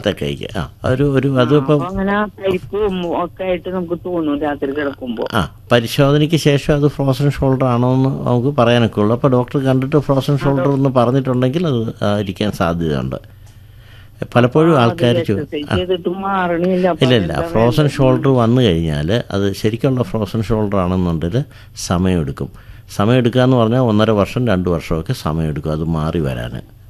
വലത്തെ കൈക്ക് ആ ഒരു ഒരു അതിപ്പം അപ്പൊ അങ്ങനെ പരിപ്പും ഒക്കെ ആയിട്ട് നമുക്ക് തോന്നും രാത്രി കിടക്കുമ്പോ ആ പരിശോധനയ്ക്ക് ശേഷം അത് ഫ്രോസൺ ഷോൾഡർ ആണോ എന്ന് നമുക്ക് പറയാനൊക്കെ ഉള്ളൂ അപ്പോൾ ഡോക്ടർ കണ്ടിട്ട് ഫ്രോസൺ ഷോൾഡർ എന്ന് പറഞ്ഞിട്ടുണ്ടെങ്കിൽ അത് ആയിരിക്കാൻ സാധ്യതയുണ്ട് പലപ്പോഴും ആൾക്കാർ ചോ എക്സസൈസ് ചെയ്തിട്ട് മാറണില്ല അപ്പൊ ഇല്ല ഇല്ല എന്താ ഫ്രോസൺ ഷോൾഡർ വന്നു കഴിഞ്ഞാൽ അത് ശരിക്കുള്ള ഫ്രോസൺ ഷോൾഡർ ആണെന്നുണ്ടെങ്കിൽ സമയമെടുക്കും സമയമെടുക്കുക എന്ന് പറഞ്ഞാൽ ഒന്നര വർഷം രണ്ട് വർഷമൊക്കെ സമയമെടുക്കും അത് മാറി വരാൻ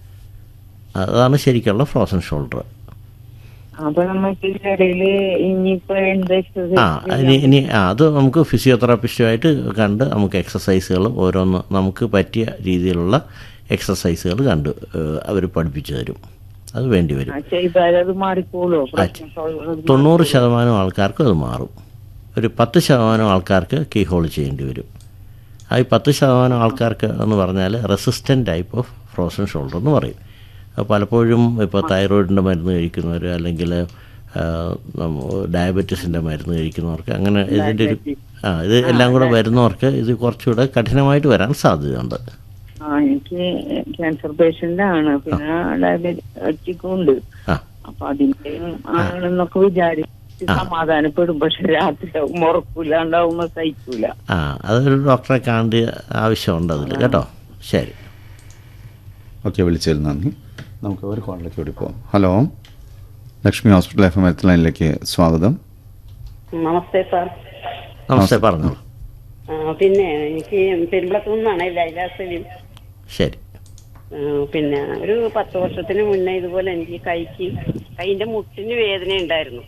അതാണ് ശരിക്കുള്ള ഫ്രോസൺ ഷോൾഡർ അപ്പൊ നമുക്ക് ഇടയില് ഇനിയിപ്പോ എന്ത് ആ എക്സസൈസ് ഇനി ഇനി ആ അത് നമുക്ക് ഫിസിയോതെറാപ്പിസ്റ്റുമായിട്ട് കണ്ട് നമുക്ക് എക്സസൈസുകൾ ഓരോന്ന് നമുക്ക് പറ്റിയ രീതിയിലുള്ള എക്സസൈസുകൾ കണ്ട് അവർ പഠിപ്പിച്ചു തരും അത് വേണ്ടി വരും ചെയ്താൽ അത് മാറിക്കോളൂ പ്രശ്നം solve- തൊണ്ണൂറ് ശതമാനം ആൾക്കാർക്ക് അത് മാറും ഒരു പത്ത് ശതമാനം ആൾക്കാർക്ക് കീ ഹോൾ ചെയ്യേണ്ടി വരും ആ ഈ പത്ത് ശതമാനം ആൾക്കാർക്ക് എന്ന് പറഞ്ഞാൽ resistant type of frozen shoulder എന്ന് പറയും അത് പലപ്പോഴും ഇപ്പോൾ തൈറോയിഡിൻ്റെ മരുന്ന് കഴിക്കുന്നവർ അല്ലെങ്കിൽ ഡയബറ്റീസിൻ്റെ മരുന്ന് കഴിക്കുന്നവർക്ക് അങ്ങനെ ഇതിൻ്റെ ഒരു ആ ഇത് എല്ലാം കൂടെ വരുന്നവർക്ക് ഇത് കുറച്ചുകൂടെ കഠിനമായിട്ട് വരാൻ സാധ്യതയുണ്ട് ആ എനിക്ക് ക്യാൻസർ പേഷ്യന്റ് ആണ് പിന്നെ ഡയബറ്റിക്കും ഉണ്ട് ആ അപ്പൊ അതിന്റെയും ആണെന്നൊക്കെ വിചാരിച്ച് സമാധാനപ്പെടും പക്ഷെ രാത്രി ഉറക്കൂലാണ്ടാവുമ്പോ സഹിക്കൂല ആ അതൊരു ഡോക്ടറെ കാണേണ്ട ആവശ്യമുണ്ട് അതിൽ കേട്ടോ ശരി ഓക്കെ വിളിച്ചതിൽ നന്ദി നമുക്ക് ഒരു കോളിലേക്ക് കൂടി പോകാം hello Lakshmi hospital F M എത്ത് ലൈനിലേക്ക് സ്വാഗതം നമസ്തേ സാർ നമസ്തേ പറഞ്ഞോളൂ ആ, പിന്നെ എനിക്ക് പെരുമ്പളത്തു നിന്നാണ് ലൈല സലീം ശരി ആ, പിന്നെ ഒരു പത്ത് വർഷത്തിന് മുന്നേ ഇതുപോലെ എനിക്ക് കൈക്ക് കൈന്റെ മുട്ടിന് വേദന ഉണ്ടായിരുന്നു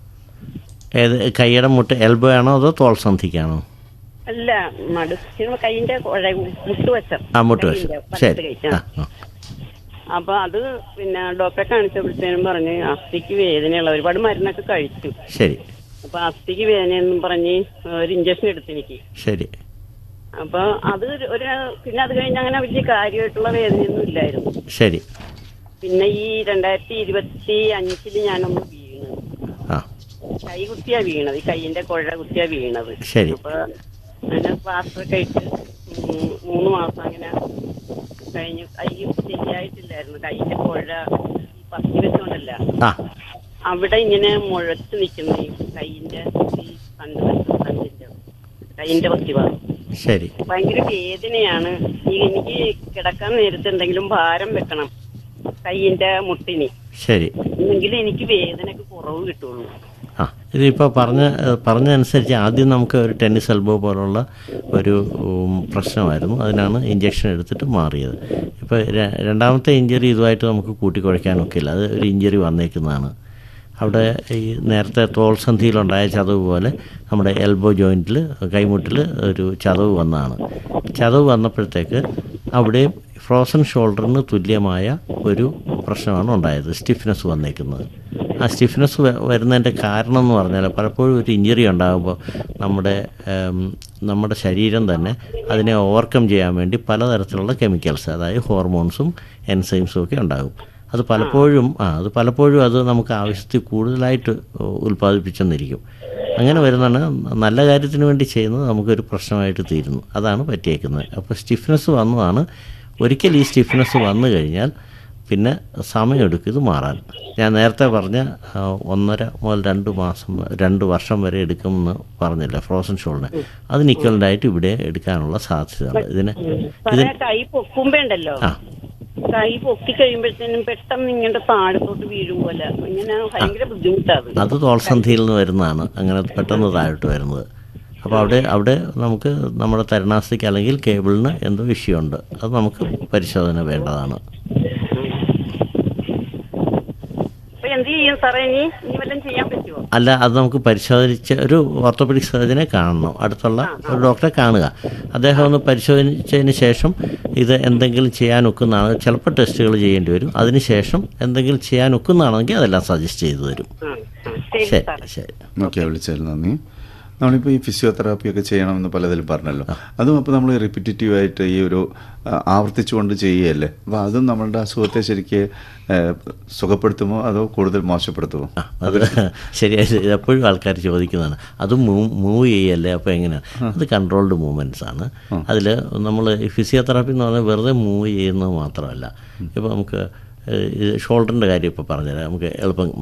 ഏത് കൈയുടെ മുട്ട് എൽബോ ആണോ അതോ തോൾ സന്ധിക്കാണോ അല്ല നടുക്ക് കൈന്റെ കുഴ മുട്ട് വശം ആ മുട്ട് വശം കൈയിന്റെ വലത്ത് ശരി കൈ, ആ ആ. ആ. അപ്പൊ അത് പിന്നെ ഡോക്ടറെ കാണിച്ചപ്പോഴത്തേനും പറഞ്ഞ് അസ്ഥിക്ക് വേദനയുള്ള ഒരുപാട് മരുന്നൊക്കെ കഴിച്ചു ശരി അപ്പൊ അസ്ഥിക്ക് വേദനയെന്നും പറഞ്ഞ് ഒരു ഇഞ്ചക്ഷൻ എടുത്തു എനിക്ക് ശരി അപ്പൊ അത് ഒരു- ഒരു പിന്നെ അത് കഴിഞ്ഞ് അങ്ങനെ വലിയ കാര്യമായിട്ടുള്ള വേദനയൊന്നും ഇല്ലായിരുന്നു ശരി പിന്നെ ഈ രണ്ടായിരത്തി ഇരുപത്തി അഞ്ചില് ഞാനൊന്ന് വീണു ആ കൈ കുത്തിയാ വീണത് ഈ കൈയിന്റെ കുഴ കുത്തിയാ വീണത് ശരി. അപ്പൊ അങ്ങനെ പ്ലാസ്റ്ററൊക്കെ ഇട്ട് ഉം മൂന്ന് മാസം അങ്ങനെ കഴിഞ്ഞ് കൈ ശരിയായിട്ടില്ലായിരുന്നു കൈയിന്റെ കുഴ ഈ പത്തി വെച്ചോണ്ടല്ല ആ അവിടെ ഇങ്ങനെ മുഴച്ച് നിൽക്കുന്നു ഈ കൈയിന്റെ ഈ കണ്ണ് കണ്ണിന്റെ കൈയിന്റെ പത്തി ഭാഗം ശരി ഭയങ്കര വേദനയാണ് ഈ എനിക്ക് കിടക്കാൻ നേരത്തെ എന്തെങ്കിലും ഭാരം വെക്കണം കൈയിന്റെ മുട്ടിന് ശരി എന്നെങ്കിൽ എനിക്ക് വേദനക്ക് കുറവ് കിട്ടുള്ളൂ ആ ഇതിപ്പോൾ പറഞ്ഞ പറഞ്ഞതനുസരിച്ച് ആദ്യം നമുക്ക് ഒരു ടെന്നീസ് എൽബോ പോലുള്ള ഒരു ഉം, പ്രശ്നമായിരുന്നു അതിനാണ് ഇഞ്ചക്ഷൻ എടുത്തിട്ട് മാറിയത് ഇപ്പോൾ രണ്ടാമത്തെ ഇഞ്ചറി ഇതുമായിട്ട് നമുക്ക് കൂട്ടിക്കുഴയ്ക്കാനൊക്കെ ഇല്ല അത് ഒരു ഇഞ്ചറി വന്നേക്കുന്നതാണ് അവിടെ ഈ നേരത്തെ തോൾ സന്ധിയിലുണ്ടായ ചതവ് പോലെ നമ്മുടെ എൽബോ ജോയിൻറ്റിൽ കൈമുട്ടിൽ ഒരു ചതവ് വന്നതാണ് ചതവ് വന്നപ്പോഴത്തേക്ക് അവിടെയും ഫ്രോസൺ ഷോൾഡറിന് തുല്യമായ ഒരു പ്രശ്നമാണ് ഉണ്ടായത് സ്റ്റിഫ്നെസ് വന്നേക്കുന്നത് ആ സ്റ്റിഫ്നെസ് വരുന്നതിൻ്റെ കാരണം എന്ന് പറഞ്ഞാൽ പലപ്പോഴും ഒരു ഇഞ്ചറി ഉണ്ടാകുമ്പോൾ നമ്മുടെ ഉം, നമ്മുടെ ശരീരം തന്നെ അതിനെ ഓവർകം ചെയ്യാൻ വേണ്ടി പലതരത്തിലുള്ള കെമിക്കൽസ് അതായത് ഹോർമോൺസും എൻസൈംസും ഒക്കെ ഉണ്ടാകും അത് പലപ്പോഴും ആ അത് പലപ്പോഴും അത് നമുക്ക് ആവശ്യത്തിൽ കൂടുതലായിട്ട് ഉൽപ്പാദിപ്പിച്ചെന്നിരിക്കും അങ്ങനെ വരുന്നതാണ് നല്ല കാര്യത്തിന് വേണ്ടി ചെയ്യുന്നത് നമുക്കൊരു പ്രശ്നമായിട്ട് തീരുന്നു അതാണ് പറ്റിയേക്കുന്നത് അപ്പോൾ സ്റ്റിഫ്നെസ് വന്നതാണ് ഒരിക്കൽ ഈ സ്റ്റിഫ്നെസ് വന്നു കഴിഞ്ഞാൽ പിന്നെ സമയമെടുക്കും ഇത് മാറാൻ ഞാൻ നേരത്തെ പറഞ്ഞ ആ, ഒന്നര മുതൽ രണ്ട് മാസം രണ്ട് വർഷം വരെ എടുക്കുമെന്ന് പറഞ്ഞില്ല ഫ്രോസൺ ഷോളിന് അതിന് equivalent ആയിട്ട് ഇവിടെ എടുക്കാനുള്ള സാധ്യതയുണ്ട് ഇതിന് സാറേ കൈ പൊക്കുമ്പോ ഉണ്ടല്ലോ ആ കൈ പൊക്കി കഴിയുമ്പോഴത്തേനും പെട്ടെന്ന് ഇങ്ങനെ താഴത്തോട്ട് വീഴും പോലെ ഇങ്ങനെ ഭയങ്കര ബുദ്ധിമുട്ടാണ് അത് തോൾസന്ധിയിൽ നിന്ന് വരുന്നതാണ് അങ്ങനെ പെട്ടെന്ന് താഴോട്ട് വരുന്നത് അപ്പോൾ അവിടെ അവിടെ നമുക്ക് നമ്മുടെ തരണാസ്തിക്ക് അല്ലെങ്കിൽ കേബിളിന് എന്തോ വിഷയമുണ്ട് അത് നമുക്ക് പരിശോധന വേണ്ടതാണ് അപ്പൊ എന്ത് ചെയ്യും സാറേ ഇനി ഇനി വല്ലതും ചെയ്യാൻ പറ്റുമോ അല്ല അത് നമുക്ക് പരിശോധിച്ച് ഒരു ഓർത്തോപെഡിക് സർജനെ കാണണം അടുത്തുള്ള ഒരു ഡോക്ടറെ കാണുക അദ്ദേഹം ഒന്ന് പരിശോധിച്ചതിന് ശേഷം ഇത് എന്തെങ്കിലും ചെയ്യാൻ ഒക്കുന്നതാണ് ചിലപ്പോൾ ടെസ്റ്റുകൾ ചെയ്യേണ്ടി വരും അതിന് ശേഷം എന്തെങ്കിലും ചെയ്യാൻ ഒക്കുന്നതാണെങ്കിൽ അതെല്ലാം സജസ്റ്റ് ചെയ്തു തരും ആ, ആ, ശരി ശരി സാറേ ശരി ഓക്കെ വിളിച്ചതിൽ നന്ദി നമ്മളിപ്പോൾ ഈ ഫിസിയോതെറാപ്പി ഒക്കെ ചെയ്യണമെന്ന് പലതിലും പറഞ്ഞല്ലോ അതും അപ്പോൾ നമ്മൾ റിപ്പീറ്റേറ്റീവ് ആയിട്ട് ഈ ഒരു ആ, ആവർത്തിച്ചുകൊണ്ട് ചെയ്യുകയല്ലേ അപ്പോൾ അതും നമ്മളുടെ അസുഖത്തെ ശരിക്ക് ആ, സുഖപ്പെടുത്തുമോ അതോ കൂടുതൽ മോശപ്പെടുത്തുമോ ആ, അത് ശരിയായി ഇത് എപ്പോഴും ആൾക്കാർ ചോദിക്കുന്നതാണ് അത് മൂവ് മൂവ് ചെയ്യല്ലേ അപ്പോൾ എങ്ങനെയാണ് അത് കൺട്രോൾഡ് മൂവ്മെൻറ്റ്സ് ആണ് അതിൽ നമ്മൾ ഈ ഫിസിയോതെറാപ്പി എന്ന് പറഞ്ഞാൽ വെറുതെ മൂവ് ചെയ്യുന്നത് മാത്രമല്ല ഇപ്പോൾ നമുക്ക് ഏഹ്, ഇത് ഷോൾഡറിൻ്റെ കാര്യം ഇപ്പോൾ പറഞ്ഞുതരാം നമുക്ക് എളുപ്പം